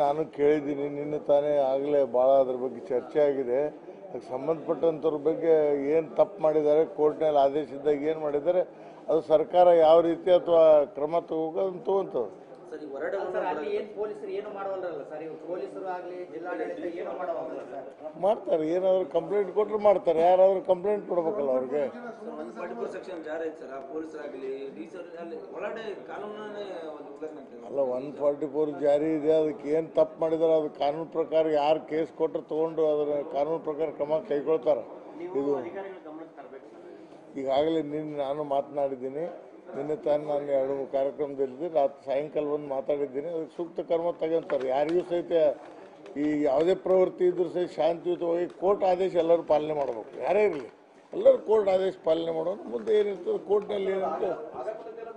ನಾನು ಕೇಳಿದ್ದೀನಿ ನಿನ್ನೆ ತಾನೇ ಆಗಲೇ ಭಾಳ ಅದ್ರ ಬಗ್ಗೆ ಚರ್ಚೆ ಆಗಿದೆ ಅದಕ್ಕೆ ಸಂಬಂಧಪಟ್ಟಂಥವ್ರ ಬಗ್ಗೆ ಏನು ತಪ್ಪು ಮಾಡಿದ್ದಾರೆ ಕೋರ್ಟ್ನಲ್ಲಿ ಆದೇಶಿದ್ದಾಗ ಏನು ಮಾಡಿದ್ದಾರೆ ಅದು ಸರ್ಕಾರ ಯಾವ ರೀತಿ ಅಥವಾ ಕ್ರಮ ತಗೋಗೋದನ್ನು ತಗೊಂತದೆ ಸರ್ ಈ ಹೊರಡೆ ಸರ್ ಅಲ್ಲಿ ಏನ್ ಪೊಲೀಸರು ಏನು ಮಾಡವಲ್ರಲ್ಲ ಸರ್ ಇವ್ರು ಪೊಲೀಸರು ಆಗ್ಲಿ ಜಿಲ್ಲಾಡಳಿತ ಏನು ಮಾಡವಲ್ಲ ಸರ್ ಮಾಡ್ತಾರೆ ಏನಾದರೂ ಕಂಪ್ಲೇಂಟ್ ಕೊಟ್ಟರು ಮಾಡ್ತಾರೆ ಯಾರಾದರೂ ಕಂಪ್ಲೇಂಟ್ ಕೊಡ್ಬೇಕಲ್ಲ ಅವ್ರಿಗೆ ಒನ್ ಫಾರ್ಟಿ ಫೋರ್ ಸೆಕ್ಷನ್ ಜಾರಿ ಐತೆ ಸರ್ ಆ ಪೊಲೀಸರಾಗಲಿ ಡಿ ಸಿ ಅಲ್ಲಿ ಒಳಗಡೆ ಕಾನೂನೇ ಒಂದು ಉಲ್ಲಂಘನೆ ಆಗ್ತದೆ ಅಲ್ಲ ಒನ್ ಫಾರ್ಟಿ ಫೋರ್ ಜಾರಿ ಇದೆ ಅದಕ್ಕೆ ಏನು ತಪ್ಪು ಮಾಡಿದಾರೆ ಅದು ಕಾನೂನು ಪ್ರಕಾರ ಯಾರು ಕೇಸ್ ಕೊಟ್ಟರು ತೊಗೊಂಡು ಅದರ ಕಾನೂನು ಪ್ರಕಾರ ಕ್ರಮ ಕೈಗೊಳ್ತಾರೆ ಇದು ಅಧಿಕಾರಿಗಳ ಗಮನಕ್ಕೆ ತರಬೇಕು ಸರ್ ಈಗಾಗಲೇ ನಿನ್ನೆ ನಾನು ಮಾತನಾಡಿದ್ದೀನಿ ನಿನ್ನೆ ತಾನು ನಾನು ಎರಡು ಮೂರು ಕಾರ್ಯಕ್ರಮದಲ್ಲಿದ್ದೆ ರಾತ್ರಿ ಸಾಯಂಕಾಲ ಬಂದು ಮಾತಾಡಿದ್ದೀನಿ ಅದಕ್ಕೆ ಸೂಕ್ತ ಕ್ರಮ ತಗೊಂತಾರೆ ಯಾರಿಗೂ ಸಹಿತ ಈ ಯಾವುದೇ ಪ್ರವೃತ್ತಿ ಇದ್ರೂ ಸಹಿತ ಶಾಂತಿಯುತವಾಗಿ ಕೋರ್ಟ್ ಆದೇಶ ಎಲ್ಲರೂ ಪಾಲನೆ ಮಾಡಬೇಕು ಯಾರೇ ಇರಲಿ ಎಲ್ಲರೂ ಕೋರ್ಟ್ ಆದೇಶ ಪಾಲನೆ ಮಾಡೋದು ಮುಂದೆ ಏನಿರ್ತದೆ ಕೋರ್ಟ್ನಲ್ಲಿ ಏನಂತ